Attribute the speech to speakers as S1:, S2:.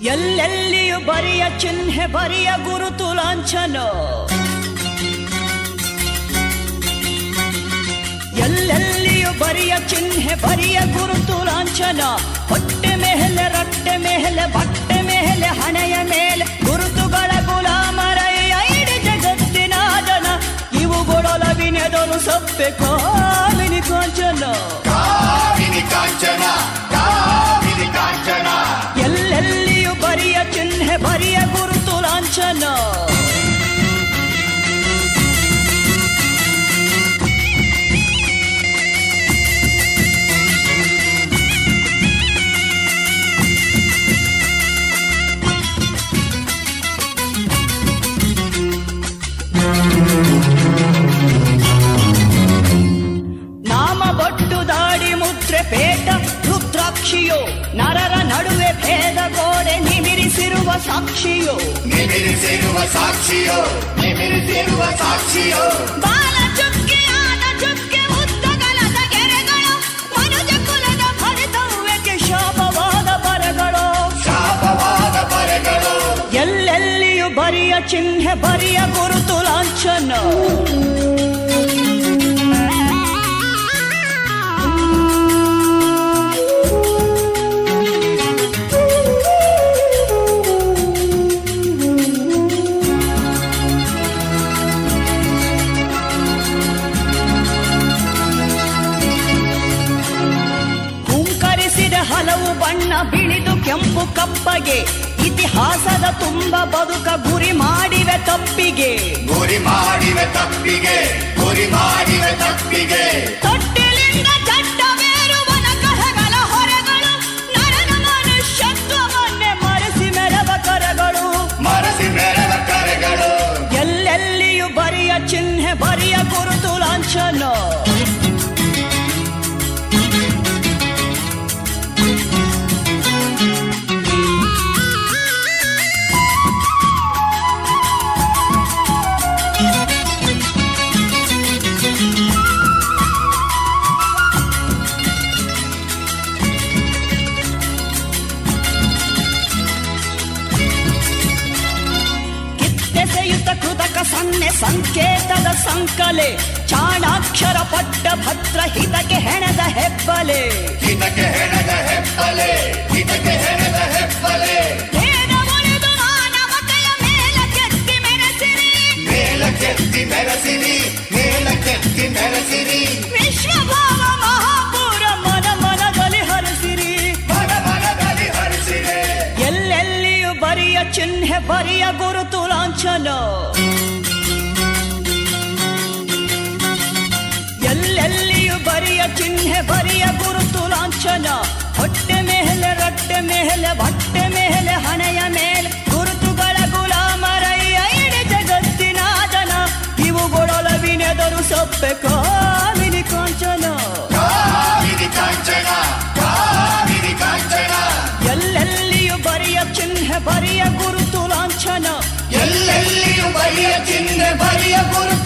S1: ಎಲ್ಲೆಲ್ಲಿಯೂ ಬರಿಯ ಚಿಹ್ನೆ ಬರಿಯ ಗುರುತು ಲಾಂಛನ ಎಲ್ಲೆಲ್ಲಿಯೂ ಬರಿಯ ಚಿಹ್ನೆ ಬರಿಯ ಗುರುತು ಲಾಂಛನ ಹೊಟ್ಟೆ ಮೇಲೆ ರಟ್ಟೆ ಮೇಲೆ ಬಟ್ಟೆ ಮೇಲೆ ಹಣೆಯ ಮೇಲೆ ಗುರುತುಗಳ ಗುಲಾಮರಯ್ಯ ಇಡೀ ಜಗತ್ತಿನ ಜನ ಇವುಗಳೊಲವಿನೆದರು ಸಪ್ಪೆ ಕಾಮಿನಿ ಕಾಂಚನ
S2: ಕಾಮಿನಿ ಕಾಂಚನ ಕಾಮಿನಿ ಕಾಂಚನ
S1: ಎಲ್ಲೆಲ್ಲಿಯೂ ಬರಿಯ ಚಿಹ್ನೆ ಬರಿಯ ಗುರುತು ಲಾಂಛನ ನಾಮ ಬೊಟ್ಟು ದಾಡಿ ಮುದ್ರೆ ಪೇಟ ರುದ್ರಾಕ್ಷಿಯೋ ನರರ ನಡುವೆ ಭೇದ ಗೋಡೆ ನಿಮಿರಿಸಿರುವ ಸಾಕ್ಷಿಯೋ
S2: ನಿಮಿರಿಸಿರುವ ಸಾಕ್ಷಿಯೋ ನಿಮಿರಿಸಿರುವ ಸಾಕ್ಷಿಯೋ
S1: ಬಾಲ ಚುಕ್ಕೆ ಆದ ಚುಕ್ಕೆ ಉದ್ದಗಲದ ಗೆರೆಗಳು ಮನುಜ ಕುಲದ ಫಲಿತವ್ಯಕ್ಕೆ ಶಾಪವಾದ ಬರಗಳು
S2: ಶಾಪವಾದ ಪರೆಗಳು
S1: ಎಲ್ಲೆಲ್ಲಿಯೂ ಬರಿಯ ಚಿಹ್ನೆ ಬರಿಯ ಗುರುತು ಲಾಂಛನ ಹುಂಕರಿಸಿದ ಹಲವು ಬಣ್ಣ ಬಿಳಿದು ಕೆಂಪು ಕಪ್ಪಗೆ ಇತಿಹಾಸದ ತುಂಬ ಬದುಕ ಗುರಿ ಮಾಡಿವೆ ತಪ್ಪಿಗೆ
S2: ಗುರಿ ಮಾಡಿವೆ ತಪ್ಪಿಗೆ ಗುರಿ ಮಾಡಿವೆ ತಪ್ಪಿಗೆ
S1: ತೊಟ್ಟಿಲಿಂದ ಚಟ್ಟವೇರುವನ ಕರಗಳ ಹೊರೆಗಳು ನರನ ಮನುಷ್ಯತ್ವವನ್ನೇ ಮರೆಸಿ ಮೆರವ ಕರಗಳು
S2: ಮರಸಿ ಮೆರವ ಕರೆಗಳು
S1: ಎಲ್ಲೆಲ್ಲಿಯೂ ಬರಿಯ ಚಿಹ್ನೆ ಬರಿಯ ಗುರುತು ಲಾಂಛನ ಕಿತ್ತೆಸೆಯುತ್ತ ಕೃತಕ ಸನ್ನೆ ಸಂಕೇತದ ಸಂಕಲೆ ಚಾಣಾಕ್ಷರ ಪಟ್ಟ ಭದ್ರ ಹಿತಕ್ಕೆ ಹೆಣದ ಹೆಬ್ಬಲೆ
S2: ಇದಕ್ಕೆ ಹೆಣದ ಹೆಪ್ಪಲೆ ಇದಕ್ಕೆ ಹೆಣದ ಹೆಪ್ಪಲೆ
S1: ಭೇದ ಮುರಿದು ಮಾನವತೆಯ ಮೇಲಕ್ಕೆತ್ತಿ ಮೆರೆಸಿರಿ
S2: ಮೇಲಕ್ಕೆತ್ತಿ ಮೆರೆಸಿರಿ ಮೇಲಕ್ಕೆತ್ತಿ ಮೆರೆಸಿರಿ
S1: ವಿಶ್ವಭಾವ ಮಹಾಪೂರ ಮನ ಮನದಲ್ಲಿ ಹರಿಸಿರಿ
S2: ಮನ ಮನದಲ್ಲಿ ಹರಿಸಿರೆ
S1: ಎಲ್ಲೆಲ್ಲಿಯೂ ಬರಿಯ ಚಿಹ್ನೆ ಬರಿಯ ಗುರುತು ಲಾಂಛನ ಎಲ್ಲೆಲ್ಲಿಯೂ ಬರಿಯ ಚಿಹ್ನೆ ಬರಿಯ ಗುರುತು ಲಾಂಛನ ಹೊಟ್ಟೆ ಮೇಲೆ ರಟ್ಟೆ ಮೇಲೆ ಬಟ್ಟೆ ಮೇಲೆ ಹಣೆಯ ಮೇಲೆ ಗುರುತುಗಳ ಗುಲಾಮರಯ್ಯ ಇಡೀ ಜಗತ್ತಿನ ಜನ ಇವುಗಳೊಲವಿನೆದರು ಸಪ್ಪೆ ಕಾಮಿನಿ ಕಾಂಚನ
S2: ಕಾಮಿನಿ ಕಾಂಚನ ಕಾಮಿನಿ ಕಾಂಚನ
S1: ಎಲ್ಲೆಲ್ಲಿಯೂ ಬರಿಯ ಚಿಹ್ನೆ ಬರಿಯ ಗುರುತು ಲಾಂಛನ
S2: ಎಲ್ಲೆಲ್ಲಿಯೂ ಬರಿಯ ಚಿಹ್ನೆ ಬರಿಯ ಗುರು